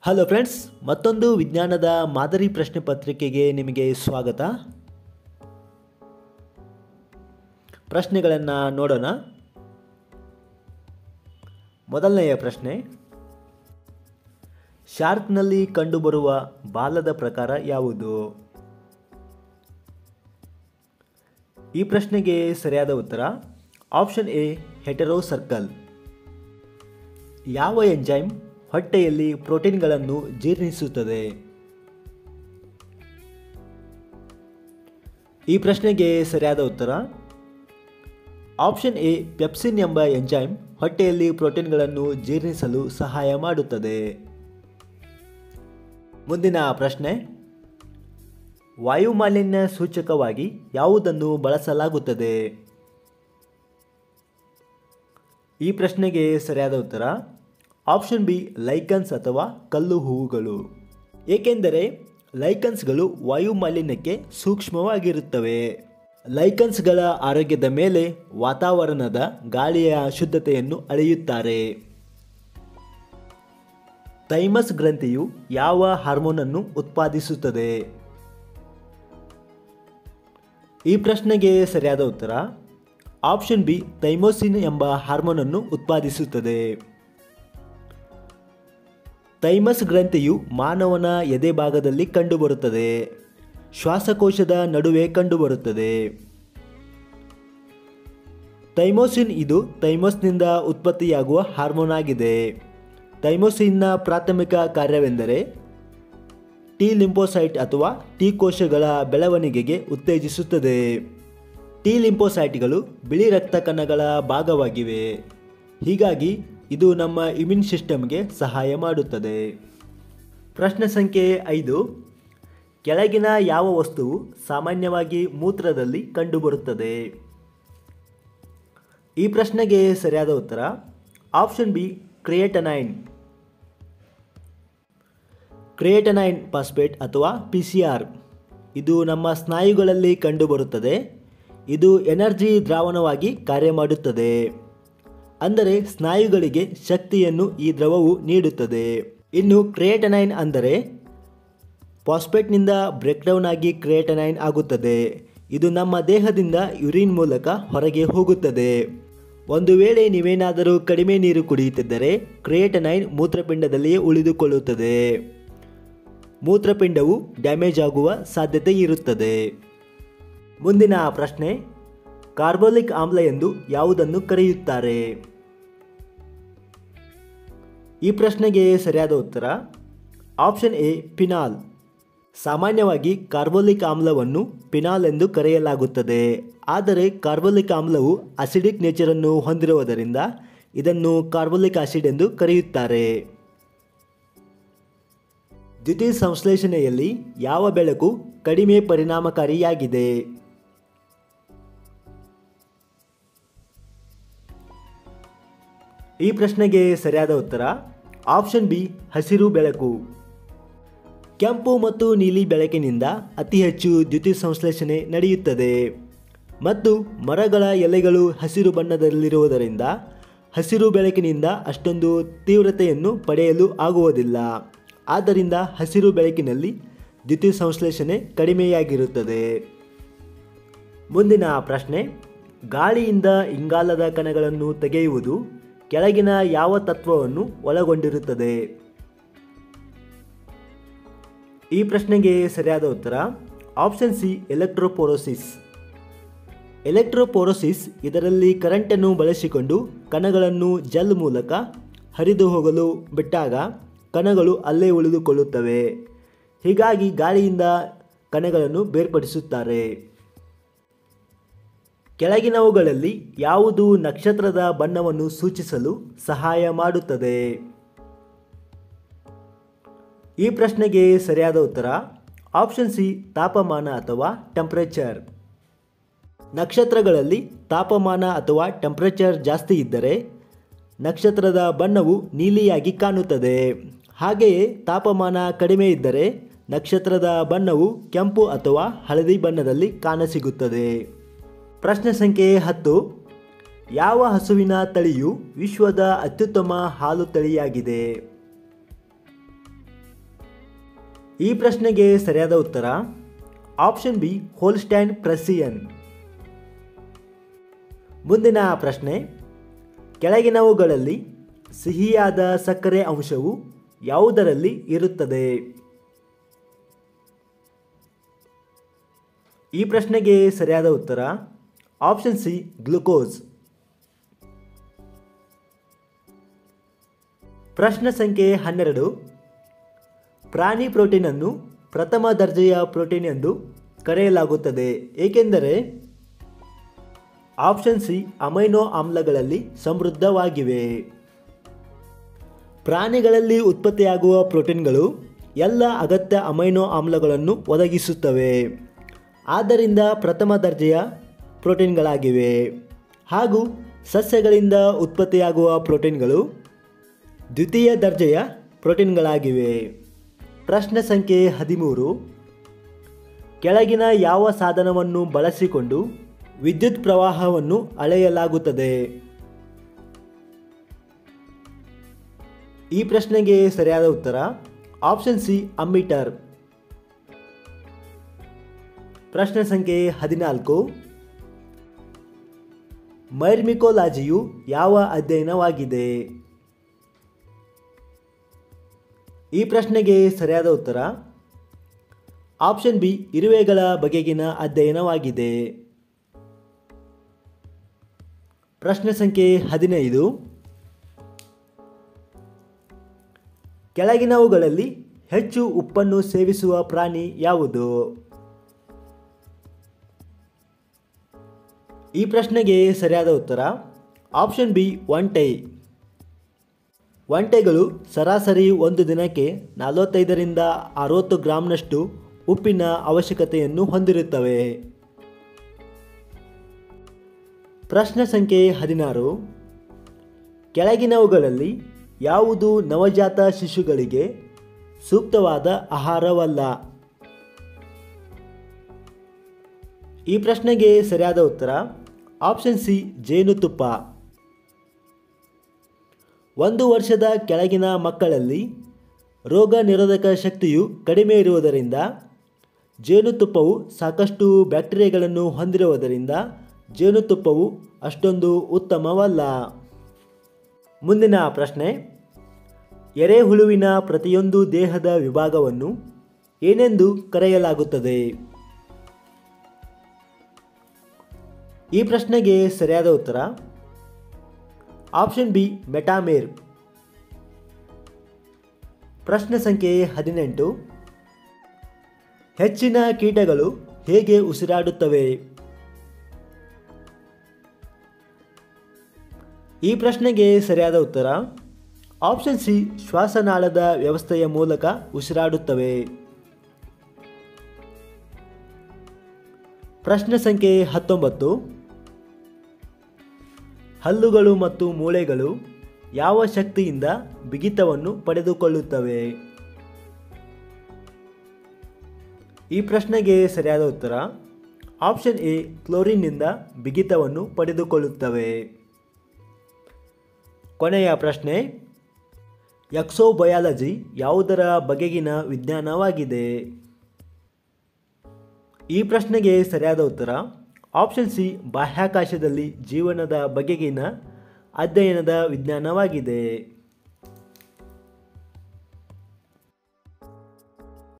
hello friends ಮತ್ತೊಂದು ವಿಜ್ಞಾನದ ಮಾದರಿ ಪ್ರಶ್ನೆ ಪತ್ರಿಕೆಗೆ ನಿಮಗೆ ಸ್ವಾಗತ ಪ್ರಶ್ನೆಗಳನ್ನು ನೋಡೋಣ ಮೊದಲನೆಯ ಪ್ರಶ್ನೆ ಶಾರ್ಕ್ನಲ್ಲಿ ಕಂಡುಬರುವ ಬಾಲದ ಪ್ರಕಾರ ಯಾವುದು ಈ ಪ್ರಶ್ನೆಗೆ ಸರಿಯಾದ ಉತ್ತರ ಆಪ್ಷನ್ ಎ ಹೆಟೆರೋ ಸರ್ಕಲ್ ಯಾವ ಎಂಜೈಮ್ ಹೊಟ್ಟೆಯಲ್ಲಿ ಪ್ರೋಟೀನ್ಗಳನ್ನು ಜೀರ್ಣಿಸುತ್ತದೆ ಈ ಪ್ರಶ್ನೆಗೆ ಸರಿಯಾದ ಉತ್ತರ ಆಪ್ಷನ್ ಎ ಪೆಪ್ಸಿನ್ ಎಂಬ ಎಂಜೈಮ್ ಹೊಟ್ಟೆಯಲ್ಲಿ ಪ್ರೋಟೀನ್ಗಳನ್ನು ಜೀರ್ಣಿಸಲು ಸಹಾಯ ಮಾಡುತ್ತದೆ ಮುಂದಿನ ಪ್ರಶ್ನೆ ವಾಯುಮಾಲಿನ್ಯ ಸೂಚಕವಾಗಿ ಯಾವುದನ್ನು ಬಳಸಲಾಗುತ್ತದೆ ಈ ಪ್ರಶ್ನೆಗೆ ಸರಿಯಾದ ಉತ್ತರ ಆಪ್ಷನ್ ಬಿ ಲೈಕನ್ಸ್ ಅಥವಾ ಕಲ್ಲು ಹೂವುಗಳು ಏಕೆಂದರೆ ಲೈಕನ್ಸ್ಗಳು ವಾಯುಮಾಲಿನ್ಯಕ್ಕೆ ಸೂಕ್ಷ್ಮವಾಗಿರುತ್ತವೆ ಲೈಕನ್ಸ್ಗಳ ಆರೋಗ್ಯದ ಮೇಲೆ ವಾತಾವರಣದ ಗಾಳಿಯ ಶುದ್ಧತೆಯನ್ನು ಅಳೆಯುತ್ತಾರೆ ಥೈಮಸ್ ಗ್ರಂಥಿಯು ಯಾವ ಹಾರ್ಮೋನನ್ನು ಉತ್ಪಾದಿಸುತ್ತದೆ ಈ ಪ್ರಶ್ನೆಗೆ ಸರಿಯಾದ ಉತ್ತರ ಆಪ್ಷನ್ ಬಿ ಥೈಮೋಸಿನ್ ಎಂಬ ಹಾರ್ಮೋನನ್ನು ಉತ್ಪಾದಿಸುತ್ತದೆ ಥೈಮಸ್ ಗ್ರಂಥಿಯು ಮಾನವನ ಎದೆ ಭಾಗದಲ್ಲಿ ಕಂಡುಬರುತ್ತದೆ ಶ್ವಾಸಕೋಶದ ನಡುವೆ ಕಂಡುಬರುತ್ತದೆ ಥೈಮೋಸಿನ್ ಇದು ಥೈಮೋಸ್ನಿಂದ ಉತ್ಪತ್ತಿಯಾಗುವ ಹಾರ್ಮೋನ್ ಆಗಿದೆ ಥೈಮೋಸಿನ್ನ ಪ್ರಾಥಮಿಕ ಕಾರ್ಯವೆಂದರೆ ಟಿ ಲಿಂಪೋಸೈಟ್ ಅಥವಾ ಟಿ ಕೋಶಗಳ ಬೆಳವಣಿಗೆಗೆ ಉತ್ತೇಜಿಸುತ್ತದೆ ಟಿ ಲಿಂಪೋಸೈಟ್ಗಳು ಬಿಳಿ ರಕ್ತ ಕಣಗಳ ಭಾಗವಾಗಿವೆ ಹೀಗಾಗಿ ಇದು ನಮ್ಮ ಇಮ್ಯೂನ್ ಸಿಸ್ಟಮ್ಗೆ ಸಹಾಯ ಮಾಡುತ್ತದೆ ಪ್ರಶ್ನೆ ಸಂಖ್ಯೆ ಐದು ಕೆಳಗಿನ ಯಾವ ವಸ್ತುವು ಸಾಮಾನ್ಯವಾಗಿ ಮೂತ್ರದಲ್ಲಿ ಕಂಡುಬರುತ್ತದೆ ಈ ಪ್ರಶ್ನೆಗೆ ಸರಿಯಾದ ಉತ್ತರ option B creatinine creatinine phosphate ಅಥವಾ ಪಿ ಸಿ ಆರ್ ಇದು ನಮ್ಮ ಸ್ನಾಯುಗಳಲ್ಲಿ ಕಂಡುಬರುತ್ತದೆ ಇದು ಎನರ್ಜಿ ದ್ರಾವಣವಾಗಿ ಕಾರ್ಯ ಮಾಡುತ್ತದೆ ಅಂದರೆ ಸ್ನಾಯುಗಳಿಗೆ ಶಕ್ತಿಯನ್ನು ಈ ದ್ರವವು ನೀಡುತ್ತದೆ ಇನ್ನು ಕ್ರಿಯೇಟನೈನ್ ಅಂದರೆ ಫಾಸ್ಫೇಟ್ನಿಂದ ಬ್ರೇಕ್ಡೌನ್ ಆಗಿ ಕ್ರಿಯೇಟನೈನ್ ಆಗುತ್ತದೆ ಇದು ನಮ್ಮ ದೇಹದಿಂದ ಯುರಿನ್ ಮೂಲಕ ಹೊರಗೆ ಹೋಗುತ್ತದೆ ಒಂದು ವೇಳೆ ನೀವೇನಾದರೂ ಕಡಿಮೆ ನೀರು ಕುಡಿಯುತ್ತಿದ್ದರೆ ಕ್ರಿಯೇಟನೈನ್ ಮೂತ್ರಪಿಂಡದಲ್ಲಿಯೇ ಉಳಿದುಕೊಳ್ಳುತ್ತದೆ ಮೂತ್ರಪಿಂಡವು ಡ್ಯಾಮೇಜ್ ಆಗುವ ಸಾಧ್ಯತೆ ಇರುತ್ತದೆ ಮುಂದಿನ ಪ್ರಶ್ನೆ ಕಾರ್ಬೋಲಿಕ್ ಆಮ್ಲ ಎಂದು ಯಾವುದನ್ನು ಕರೆಯುತ್ತಾರೆ ಈ ಪ್ರಶ್ನೆಗೆ ಸರಿಯಾದ ಉತ್ತರ ಆಪ್ಷನ್ ಎ ಪಿನಾಲ್ ಸಾಮಾನ್ಯವಾಗಿ ಕಾರ್ಬೋಲಿಕ್ ಆಮ್ಲವನ್ನು ಪಿನಾಲ್ ಎಂದು ಕರೆಯಲಾಗುತ್ತದೆ ಆದರೆ ಕಾರ್ಬೋಲಿಕ್ ಆಮ್ಲವು ಅಸಿಡಿಕ್ ನೇಚರನ್ನು ಹೊಂದಿರುವುದರಿಂದ ಇದನ್ನು ಕಾರ್ಬೋಲಿಕ್ ಆಸಿಡ್ ಎಂದು ಕರೆಯುತ್ತಾರೆ ದ್ಯುತಿ ಸಂಶ್ಲೇಷಣೆಯಲ್ಲಿ ಯಾವ ಬೆಳಕು ಕಡಿಮೆ ಪರಿಣಾಮಕಾರಿಯಾಗಿದೆ ಈ ಪ್ರಶ್ನೆಗೆ ಸರಿಯಾದ ಉತ್ತರ ಆಪ್ಷನ್ ಬಿ ಹಸಿರು ಬೆಳಕು ಕೆಂಪು ಮತ್ತು ನೀಲಿ ಬೆಳಕಿನಿಂದ ಅತಿ ಹೆಚ್ಚು ದ್ಯುತಿ ಸಂಶ್ಲೇಷಣೆ ನಡೆಯುತ್ತದೆ ಮತ್ತು ಮರಗಳ ಎಲೆಗಳು ಹಸಿರು ಬಣ್ಣದಲ್ಲಿರುವುದರಿಂದ ಹಸಿರು ಬೆಳಕಿನಿಂದ ಅಷ್ಟೊಂದು ತೀವ್ರತೆಯನ್ನು ಪಡೆಯಲು ಆಗುವುದಿಲ್ಲ ಆದ್ದರಿಂದ ಹಸಿರು ಬೆಳಕಿನಲ್ಲಿ ದ್ಯುತಿ ಸಂಶ್ಲೇಷಣೆ ಕಡಿಮೆಯಾಗಿರುತ್ತದೆ ಮುಂದಿನ ಪ್ರಶ್ನೆ ಗಾಳಿಯಿಂದ ಇಂಗಾಲದ ಕಣಗಳನ್ನು ತೆಗೆಯುವುದು ಕೆಳಗಿನ ಯಾವ ತತ್ವವನ್ನು ಒಳಗೊಂಡಿರುತ್ತದೆ ಈ ಪ್ರಶ್ನೆಗೆ ಸರಿಯಾದ ಉತ್ತರ ಆಪ್ಷನ್ ಸಿ ಎಲೆಕ್ಟ್ರೋಪೋರೋಸಿಸ್ ಎಲೆಕ್ಟ್ರೋಪೋರೋಸಿಸ್ ಇದರಲ್ಲಿ ಕರೆಂಟನ್ನು ಬಳಸಿಕೊಂಡು ಕಣಗಳನ್ನು ಜೆಲ್ ಮೂಲಕ ಹರಿದು ಹೋಗಲು ಬಿಟ್ಟಾಗ ಕಣಗಳು ಅಲ್ಲೇ ಉಳಿದುಕೊಳ್ಳುತ್ತವೆ ಹೀಗಾಗಿ ಗಾಳಿಯಿಂದ ಕಣಗಳನ್ನು ಬೇರ್ಪಡಿಸುತ್ತಾರೆ ಕೆಳಗಿನವುಗಳಲ್ಲಿ ಯಾವುದು ನಕ್ಷತ್ರದ ಬಣ್ಣವನ್ನು ಸೂಚಿಸಲು ಸಹಾಯ ಮಾಡುತ್ತದೆ ಈ ಪ್ರಶ್ನೆಗೆ ಸರಿಯಾದ ಉತ್ತರ ಆಪ್ಷನ್ ಸಿ ತಾಪಮಾನ ಅಥವಾ ಟೆಂಪರೇಚರ್ ನಕ್ಷತ್ರಗಳಲ್ಲಿ ತಾಪಮಾನ ಅಥವಾ ಟೆಂಪರೇಚರ್ ಜಾಸ್ತಿ ಇದ್ದರೆ ನಕ್ಷತ್ರದ ಬಣ್ಣವು ನೀಲಿಯಾಗಿ ಕಾಣುತ್ತದೆ ಹಾಗೆಯೇ ತಾಪಮಾನ ಕಡಿಮೆ ಇದ್ದರೆ ನಕ್ಷತ್ರದ ಬಣ್ಣವು ಕೆಂಪು ಅಥವಾ ಹಳದಿ ಬಣ್ಣದಲ್ಲಿ ಕಾಣಸಿಗುತ್ತದೆ ಪ್ರಶ್ನೆ ಸಂಖ್ಯೆ ಹತ್ತು ಯಾವ ಹಸುವಿನ ತಳಿಯು ವಿಶ್ವದ ಅತ್ಯುತ್ತಮ ಹಾಲು ತಳಿಯಾಗಿದೆ ಈ ಪ್ರಶ್ನೆಗೆ ಸರಿಯಾದ ಉತ್ತರ ಆಪ್ಷನ್ ಬಿ ಹೋಲ್ಸ್ಟ್ಯಾಂಡ್ ಪ್ರೆಸಿಯನ್ ಮುಂದಿನ ಪ್ರಶ್ನೆ ಕೆಳಗಿನವುಗಳಲ್ಲಿ ಸಿಹಿಯಾದ ಸಕ್ಕರೆ ಅಂಶವು ಯಾವುದರಲ್ಲಿ ಇರುತ್ತದೆ ಈ ಪ್ರಶ್ನೆಗೆ ಸರಿಯಾದ ಉತ್ತರ ಆಪ್ಷನ್ ಸಿ ಗ್ಲುಕೋಸ್ ಪ್ರಶ್ನೆ ಸಂಖ್ಯೆ ಹನ್ನೆರಡು ಪ್ರಾಣಿ ಪ್ರೋಟೀನನ್ನು ಪ್ರಥಮ ದರ್ಜೆಯ ಪ್ರೋಟೀನ್ ಎಂದು ಕರೆಯಲಾಗುತ್ತದೆ ಏಕೆಂದರೆ ಆಪ್ಷನ್ ಸಿ ಅಮೈನೋ ಆಮ್ಲಗಳಲ್ಲಿ ಸಮೃದ್ಧವಾಗಿವೆ ಪ್ರಾಣಿಗಳಲ್ಲಿ ಉತ್ಪತ್ತಿಯಾಗುವ ಪ್ರೋಟೀನ್ಗಳು ಎಲ್ಲ ಅಗತ್ಯ ಅಮೈನೋ ಆಮ್ಲಗಳನ್ನು ಒದಗಿಸುತ್ತವೆ ಆದ್ದರಿಂದ ಪ್ರಥಮ ದರ್ಜೆಯ ಪ್ರೋಟೀನ್ಗಳಾಗಿವೆ ಹಾಗೂ ಸಸ್ಯಗಳಿಂದ ಉತ್ಪತ್ತಿಯಾಗುವ ಪ್ರೋಟೀನ್ಗಳು ದ್ವಿತೀಯ ದರ್ಜೆಯ ಪ್ರೋಟೀನ್ಗಳಾಗಿವೆ ಪ್ರಶ್ನೆ ಸಂಖ್ಯೆ ಹದಿಮೂರು ಕೆಳಗಿನ ಯಾವ ಸಾಧನವನ್ನು ಬಳಸಿಕೊಂಡು ವಿದ್ಯುತ್ ಪ್ರವಾಹವನ್ನು ಅಳೆಯಲಾಗುತ್ತದೆ ಈ ಪ್ರಶ್ನೆಗೆ ಸರಿಯಾದ ಉತ್ತರ ಆಪ್ಷನ್ ಸಿ ಅಮ್ಮೀಟರ್ ಪ್ರಶ್ನೆ ಸಂಖ್ಯೆ ಹದಿನಾಲ್ಕು ಮೈರ್ಮಿಕೋಲಾಜಿಯು ಯಾವ ಅಧ್ಯಯನವಾಗಿದೆ ಈ ಪ್ರಶ್ನೆಗೆ ಸರಿಯಾದ ಉತ್ತರ ಆಪ್ಷನ್ ಬಿ ಇರುವೆಗಳ ಬಗೆಗಿನ ಅಧ್ಯಯನವಾಗಿದೆ ಪ್ರಶ್ನೆ ಸಂಖ್ಯೆ ಹದಿನೈದು ಕೆಳಗಿನವುಗಳಲ್ಲಿ ಹೆಚ್ಚು ಉಪ್ಪನ್ನು ಸೇವಿಸುವ ಪ್ರಾಣಿ ಯಾವುದು ಈ ಪ್ರಶ್ನೆಗೆ ಸರಿಯಾದ ಉತ್ತರ ಆಪ್ಷನ್ ಬಿ ಒಂಟೆ ಒಂಟೆಗಳು ಸರಾಸರಿ ಒಂದು ದಿನಕ್ಕೆ ನಲವತ್ತೈದರಿಂದ ಅರವತ್ತು ಗ್ರಾಂನಷ್ಟು ಉಪ್ಪಿನ ಅವಶ್ಯಕತೆಯನ್ನು ಹೊಂದಿರುತ್ತವೆ ಪ್ರಶ್ನೆ ಸಂಖ್ಯೆ ಹದಿನಾರು ಕೆಳಗಿನವುಗಳಲ್ಲಿ ಯಾವುದು ನವಜಾತ ಶಿಶುಗಳಿಗೆ ಸೂಕ್ತವಾದ ಆಹಾರವಲ್ಲ ಈ ಪ್ರಶ್ನೆಗೆ ಸರಿಯಾದ ಉತ್ತರ ಆಪ್ಷನ್ ಸಿ ಜೇನುತುಪ್ಪ ಒಂದು ವರ್ಷದ ಕೆಳಗಿನ ಮಕ್ಕಳಲ್ಲಿ ರೋಗ ನಿರೋಧಕ ಶಕ್ತಿಯು ಕಡಿಮೆ ಇರುವುದರಿಂದ ಜೇನುತುಪ್ಪವು ಸಾಕಷ್ಟು ಬ್ಯಾಕ್ಟೀರಿಯಾಗಳನ್ನು ಹೊಂದಿರುವುದರಿಂದ ಜೇನುತುಪ್ಪವು ಅಷ್ಟೊಂದು ಉತ್ತಮವಲ್ಲ ಮುಂದಿನ ಪ್ರಶ್ನೆ ಎರೆಹುಳುವಿನ ಪ್ರತಿಯೊಂದು ದೇಹದ ವಿಭಾಗವನ್ನು ಏನೆಂದು ಕರೆಯಲಾಗುತ್ತದೆ ಈ ಪ್ರಶ್ನೆಗೆ ಸರಿಯಾದ ಉತ್ತರ ಆಪ್ಷನ್ ಬಿ ಮೆಟಾಮೇರ್ ಪ್ರಶ್ನೆ ಸಂಖ್ಯೆ ಹದಿನೆಂಟು ಹೆಚ್ಚಿನ ಕೀಟಗಳು ಹೇಗೆ ಉಸಿರಾಡುತ್ತವೆ ಈ ಪ್ರಶ್ನೆಗೆ ಸರಿಯಾದ ಉತ್ತರ ಆಪ್ಷನ್ ಸಿ ಶ್ವಾಸನಾಳದ ವ್ಯವಸ್ಥೆಯ ಮೂಲಕ ಉಸಿರಾಡುತ್ತವೆ ಪ್ರಶ್ನೆ ಸಂಖ್ಯೆ ಹತ್ತೊಂಬತ್ತು ಹಲ್ಲುಗಳು ಮತ್ತು ಮೂಳೆಗಳು ಯಾವ ಶಕ್ತಿಯಿಂದ ಬಿಗಿತವನ್ನು ಪಡೆದುಕೊಳ್ಳುತ್ತವೆ ಈ ಪ್ರಶ್ನೆಗೆ ಸರಿಯಾದ ಉತ್ತರ ಆಪ್ಷನ್ ಎ ಕ್ಲೋರಿನ್ನಿಂದ ಬಿಗಿತವನ್ನು ಪಡೆದುಕೊಳ್ಳುತ್ತವೆ ಕೊನೆಯ ಪ್ರಶ್ನೆ ಎಕ್ಸೋಬಯಾಲಜಿ ಯಾವುದರ ಬಗೆಗಿನ ವಿಜ್ಞಾನವಾಗಿದೆ ಈ ಪ್ರಶ್ನೆಗೆ ಸರಿಯಾದ ಉತ್ತರ ಆಪ್ಷನ್ ಸಿ ಬಾಹ್ಯಾಕಾಶದಲ್ಲಿ ಜೀವನದ ಬಗೆಗಿನ ಅಧ್ಯಯನದ ವಿಜ್ಞಾನವಾಗಿದೆ